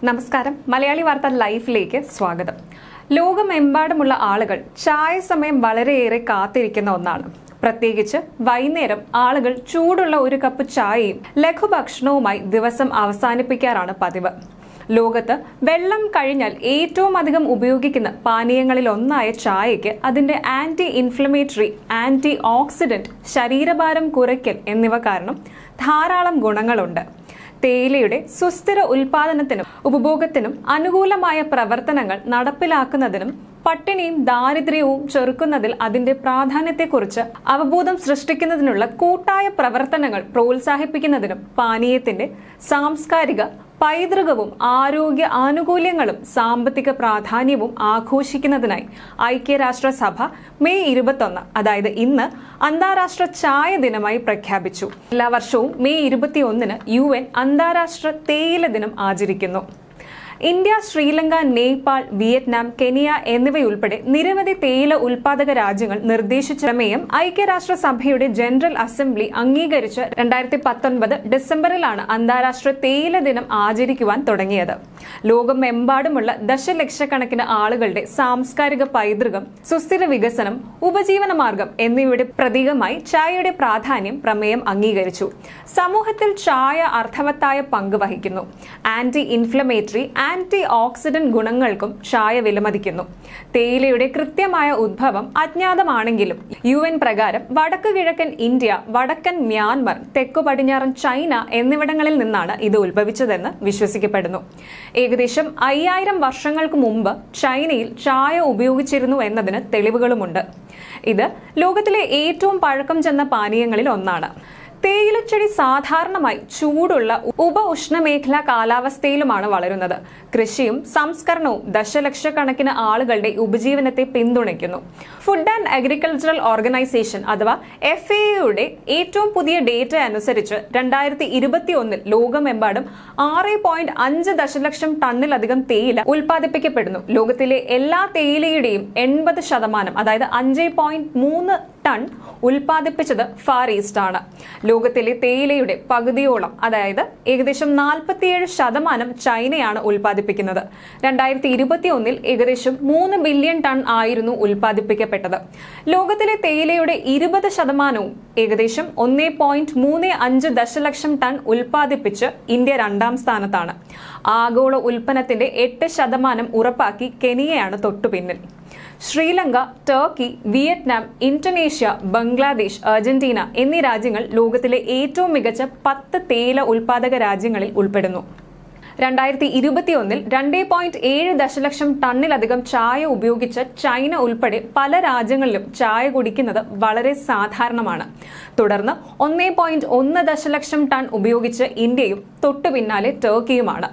നമസ്കാരം മലയാളി വാർത്ത ലൈഫിലേക്ക് സ്വാഗതം ലോകമെമ്പാടുമുള്ള ആളുകൾ ചായ സമയം വളരെയേറെ കാത്തിരിക്കുന്ന ഒന്നാണ് പ്രത്യേകിച്ച് വൈകുന്നേരം ആളുകൾ ചൂടുള്ള ഒരു കപ്പ് ചായയും ലഘുഭക്ഷണവുമായി ദിവസം അവസാനിപ്പിക്കാറാണ് പതിവ് ലോകത്ത് വെള്ളം കഴിഞ്ഞാൽ ഏറ്റവും അധികം ഉപയോഗിക്കുന്ന പാനീയങ്ങളിൽ ഒന്നായ ചായയ്ക്ക് അതിന്റെ ആന്റി ഇൻഫ്ലമേറ്ററി ആന്റി ഓക്സിഡന്റ് ശരീരഭാരം കുറയ്ക്കൽ എന്നിവ കാരണം ധാരാളം ഗുണങ്ങളുണ്ട് തേയിലയുടെ സുസ്ഥിര ഉൽപാദനത്തിനും ഉപഭോഗത്തിനും അനുകൂലമായ പ്രവർത്തനങ്ങൾ നടപ്പിലാക്കുന്നതിനും പട്ടിണിയും ദാരിദ്ര്യവും ചെറുക്കുന്നതിൽ അതിന്റെ പ്രാധാന്യത്തെക്കുറിച്ച് അവബോധം സൃഷ്ടിക്കുന്നതിനുള്ള കൂട്ടായ പ്രവർത്തനങ്ങൾ പ്രോത്സാഹിപ്പിക്കുന്നതിനും പാനീയത്തിന്റെ സാംസ്കാരിക പൈതൃകവും ആരോഗ്യ ആനുകൂല്യങ്ങളും സാമ്പത്തിക പ്രാധാന്യവും ആഘോഷിക്കുന്നതിനായി ഐക്യരാഷ്ട്രസഭ മെയ് ഇരുപത്തൊന്ന് അതായത് ഇന്ന് അന്താരാഷ്ട്ര ചായ ദിനമായി പ്രഖ്യാപിച്ചു എല്ലാ വർഷവും മെയ് ഇരുപത്തിയൊന്നിന് യു എൻ അന്താരാഷ്ട്ര തേയില ദിനം ആചരിക്കുന്നു ഇന്ത്യ ശ്രീലങ്ക നേപ്പാൾ വിയറ്റ്നാം കെനിയ എന്നിവയുൾപ്പെടെ നിരവധി തേയില ഉൽപാദക രാജ്യങ്ങൾ നിർദ്ദേശിച്ച പ്രമേയം ഐക്യരാഷ്ട്രസഭയുടെ ജനറൽ അസംബ്ലി അംഗീകരിച്ച് രണ്ടായിരത്തി പത്തൊൻപത് ഡിസംബറിലാണ് അന്താരാഷ്ട്ര തേയില ദിനം ആചരിക്കുവാൻ തുടങ്ങിയത് ലോകമെമ്പാടുമുള്ള ദശലക്ഷക്കണക്കിന് ആളുകളുടെ സാംസ്കാരിക പൈതൃകം സുസ്ഥിര വികസനം ഉപജീവന മാർഗം എന്നിവയുടെ പ്രതീകമായി ചായയുടെ പ്രാധാന്യം പ്രമേയം അംഗീകരിച്ചു സമൂഹത്തിൽ ചായ അർത്ഥവത്തായ പങ്ക് വഹിക്കുന്നു ആന്റി ഇൻഫ്ലമേറ്ററി ആന്റി ഓക്സിഡന്റ് ഗുണങ്ങൾക്കും ചായ വിലമതിക്കുന്നു തേയിലയുടെ കൃത്യമായ ഉദ്ഭവം അജ്ഞാതമാണെങ്കിലും യു എൻ പ്രകാരം വടക്കു കിഴക്കൻ ഇന്ത്യ വടക്കൻ മ്യാൻമർ തെക്കു പടിഞ്ഞാറൻ ചൈന എന്നിവിടങ്ങളിൽ നിന്നാണ് ഇത് ഉത്ഭവിച്ചതെന്ന് വിശ്വസിക്കപ്പെടുന്നു ഏകദേശം അയ്യായിരം വർഷങ്ങൾക്ക് മുമ്പ് ചൈനയിൽ ചായ ഉപയോഗിച്ചിരുന്നു എന്നതിന് തെളിവുകളുമുണ്ട് ഇത് ലോകത്തിലെ ഏറ്റവും പഴക്കം ചെന്ന പാനീയങ്ങളിൽ ഒന്നാണ് തേയിലച്ചെടി സാധാരണമായി ചൂടുള്ള ഉപ ഉഷ്ണമേഖലാ കാലാവസ്ഥയിലുമാണ് വളരുന്നത് കൃഷിയും സംസ്കരണവും ദശലക്ഷക്കണക്കിന് ആളുകളുടെ ഉപജീവനത്തെ പിന്തുണയ്ക്കുന്നു ഫുഡ് ആൻഡ് അഗ്രികൾച്ചറൽ ഓർഗനൈസേഷൻ അഥവാ എഫ് എയുടെ ഏറ്റവും പുതിയ ഡേറ്റ അനുസരിച്ച് രണ്ടായിരത്തി ഇരുപത്തി ഒന്നിൽ ലോകമെമ്പാടും ആറ് പോയിന്റ് അഞ്ച് ദശലക്ഷം ടണ്ണിലധികം തേയില ഉൽപ്പാദിപ്പിക്കപ്പെടുന്നു ലോകത്തിലെ എല്ലാ തേയിലയുടെയും എൺപത് ശതമാനം അതായത് അഞ്ച് പോയിന്റ് മൂന്ന് ടൺ ഉൽപ്പാദിപ്പിച്ചത് ഫാർ ഈസ്റ്റ് ആണ് ലോകത്തിലെ തേയിലയുടെ പകുതിയോളം അതായത് ഏകദേശം നാൽപ്പത്തിയേഴ് ശതമാനം ചൈനയാണ് ഉൽപ്പാദിപ്പിക്കുന്നത് രണ്ടായിരത്തി ഇരുപത്തി ഒന്നിൽ ഏകദേശം മൂന്ന് ബില്യൺ ടൺ ആയിരുന്നു ഉൽപ്പാദിപ്പിക്കപ്പെട്ടത് ലോകത്തിലെ തേയിലയുടെ ഇരുപത് ശതമാനവും ഏകദേശം ഒന്നേ പോയിന്റ് മൂന്ന് അഞ്ച് ദശലക്ഷം ടൺ ഉൽപ്പാദിപ്പിച്ച് ഇന്ത്യ രണ്ടാം സ്ഥാനത്താണ് ആഗോള ഉൽപ്പന്നത്തിന്റെ എട്ട് ശതമാനം ഉറപ്പാക്കി കെനിയയാണ് തൊട്ടുപിന്നിൽ Sri Lanka Turkey Vietnam Indonesia Bangladesh Argentina എന്നീ രാജ്യങ്ങൾ ലോകത്തിലെ ഏറ്റവും മികച്ച പത്ത് തേയില ഉൽപാദക രാജ്യങ്ങളിൽ ഉൾപ്പെടുന്നു രണ്ടായിരത്തി ഇരുപത്തിയൊന്നിൽ രണ്ടേ പോയിന്റ് ഏഴ് ദശലക്ഷം ടണ്ണിലധികം ചായ ഉപയോഗിച്ച ചൈന ഉൾപ്പെടെ പല രാജ്യങ്ങളിലും ചായ കുടിക്കുന്നത് വളരെ സാധാരണമാണ് തുടർന്ന് ഒന്നേ പോയിന്റ് ഒന്ന് ദശലക്ഷം ടൺ ഉപയോഗിച്ച് ഇന്ത്യയും തൊട്ടു പിന്നാലെ ടർക്കിയുമാണ്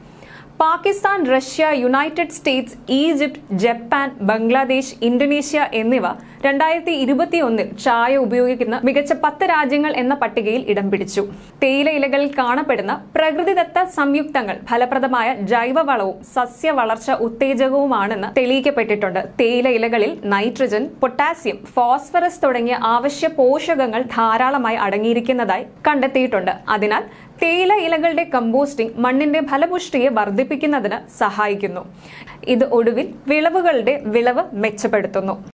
Pakistan Russia United States Egypt Japan Bangladesh Indonesia എന്നിവ രണ്ടായിരത്തി ഇരുപത്തിയൊന്നിൽ ചായ ഉപയോഗിക്കുന്ന മികച്ച പത്ത് രാജ്യങ്ങൾ എന്ന പട്ടികയിൽ ഇടം പിടിച്ചു തേയില ഇലകളിൽ കാണപ്പെടുന്ന പ്രകൃതിദത്ത സംയുക്തങ്ങൾ ഫലപ്രദമായ ജൈവവളവും സസ്യ വളർച്ച ഉത്തേജകവുമാണെന്ന് തെളിയിക്കപ്പെട്ടിട്ടുണ്ട് തേയില ഇലകളിൽ നൈട്രജൻ പൊട്ടാസ്യം ഫോസ്ഫറസ് തുടങ്ങിയ ആവശ്യ പോഷകങ്ങൾ ധാരാളമായി അടങ്ങിയിരിക്കുന്നതായി കണ്ടെത്തിയിട്ടുണ്ട് അതിനാൽ തേയില ഇലകളുടെ കമ്പോസ്റ്റിംഗ് മണ്ണിന്റെ ഫലപുഷ്ടിയെ വർദ്ധിപ്പിക്കുന്നതിന് സഹായിക്കുന്നു ഇത് ഒടുവിൽ വിളവുകളുടെ വിളവ് മെച്ചപ്പെടുത്തുന്നു